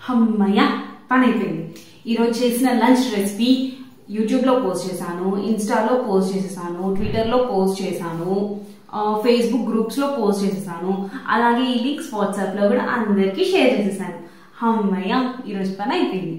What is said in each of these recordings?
అమ్మయ్య పని అయిపోయింది ఈరోజు చేసిన లంచ్ రెసిపీ యూట్యూబ్లో పోస్ట్ చేశాను ఇన్స్టాలో పోస్ట్ చేసేసాను ట్విట్టర్లో పోస్ట్ చేశాను ఆ, ఫేస్బుక్ గ్రూప్స్లో పోస్ట్ చేసేసాను అలాగే ఈ లింక్స్ వాట్సాప్లో కూడా అందరికీ షేర్ చేసేసాను అమ్మయ్య ఈరోజు పని అయిపోయింది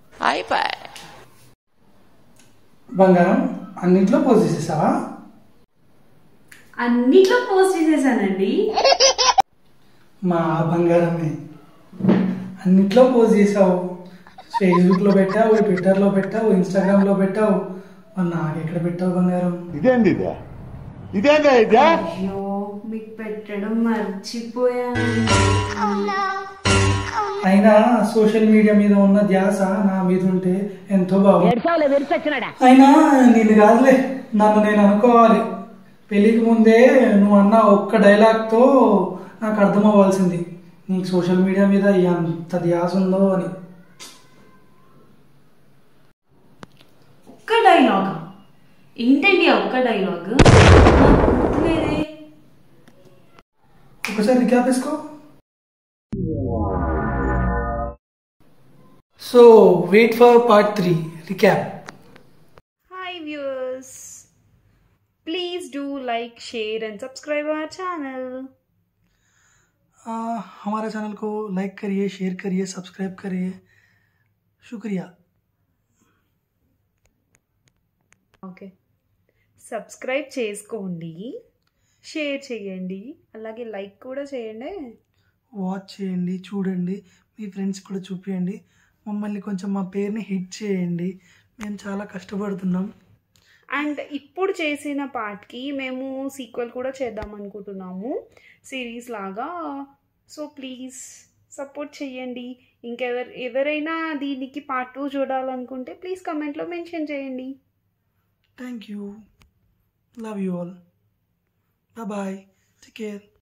బంగారం అన్నింట్లో పోజ్ చేసేసావా అన్నిట్లో పోస్ట్ చేసేసానండి మా బంగారమే అన్నిట్లో పోజ్ చేసావు ఫేస్బుక్లో పెట్టావు ట్విట్టర్లో పెట్టావు ఇన్స్టాగ్రామ్లో పెట్టావు మరి నాకు ఎక్కడ పెట్టావు బంగారం ఇదేంది ఇదే ఇదేందా ఇదే అయ్యో మీకు పెట్టడం మర్చిపోయాను అయినా సోషల్ మీడియా మీద ఉన్న ధ్యాస నా మీద ఉంటే ఎంతో బాగుంది అయినా నేను కాదులే నన్ను నేను అనుకోవాలి పెళ్లికి ముందే నువ్వు అన్న ఒక్క డైలాగ్తో నాకు అర్థం అవ్వాల్సింది నీకు సోషల్ మీడియా మీద ఎంత ధ్యాస ఉందో అని ఒక్క డైలాగ్ ఏంటండి ఆ ఒక్క డైలాగ్ నాకు గుర్తులేదే ఒకసారి రికాప్ వేసుకో so wait for part three recap Hi viewers, please do like, share and subscribe our channel. हमारे चैनल को लाइक करिए शेयर करिए सब्सक्राइब करिए शुक्रिया ఓకే సబ్స్క్రైబ్ చేసుకోండి షేర్ చేయండి అలాగే లైక్ కూడా చేయండి వాచ్ చేయండి చూడండి మీ ఫ్రెండ్స్ కూడా చూపించండి మమ్మల్ని కొంచెం మా పేరుని హిట్ చేయండి మేము చాలా కష్టపడుతున్నాం అండ్ ఇప్పుడు చేసిన పార్ట్కి మేము సీక్వెల్ కూడా చేద్దాం అనుకుంటున్నాము సిరీస్ లాగా సో ప్లీజ్ సపోర్ట్ చేయండి ఇంకెవరు ఎవరైనా దీనికి పార్ట్ టూ చూడాలనుకుంటే ప్లీజ్ కమెంట్లో మెన్షన్ చేయండి thank you love you all bye take care